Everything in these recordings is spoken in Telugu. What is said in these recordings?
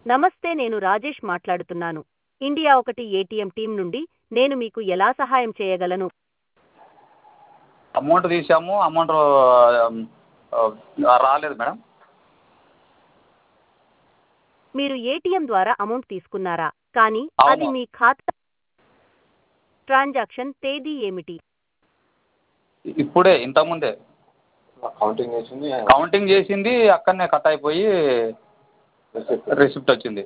నమస్తే నేను రాజేష్ మాట్లాడుతున్నాను ఇండియా ఒకటి ఏటీఎం టీం నుండి నేను మీకు ఎలా సహాయం చేయగలను అమౌంట్ తీసాము అమౌంట్ రాలేదు మేడం మీరు ఏటీఎం ద్వారా అమౌంట్ తీసుకున్నారా కానీ అది అవును. మీ ఖాతా ట్రాన్సాక్షన్ తేదీ ఏమిటి ఇప్పుడే ఇంతకుముందే కౌంటింగ్ చేసింది కౌంటింగ్ చేసింది అక్కడనే కట్ అయిపోయి రిసిప్ట్ వచ్చింది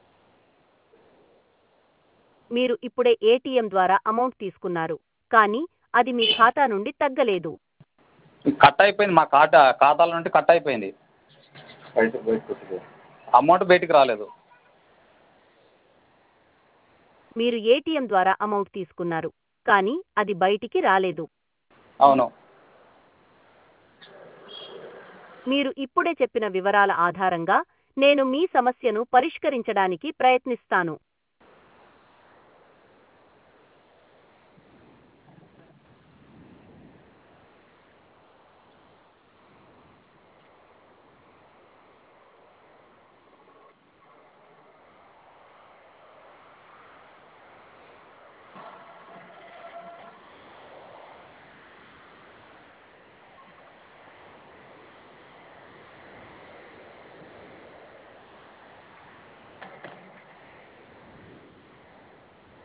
మీరు ఇప్పుడే ఏటీఎం ద్వారా అమౌంట్ తీసుకున్నారు కానీ అది మీ ఖాతా నుండి తగ్గలేదు కట్ అయిపోయింది మా ఖాతా ఖాతాల నుండి కట్ అయిపోయింది బయట బయట కొట్టుకో అమౌంట్ బయటికి రాలేదు మీరు ఏటీఎం ద్వారా అమౌంట్ తీసుకున్నారు కానీ అది బయటికి రాలేదు అవును మీరు ఇప్పుడే చెప్పిన వివరాల ఆధారంగా నేను మీ సమస్యను పరిష్కరించడానికి ప్రయత్నిస్తాను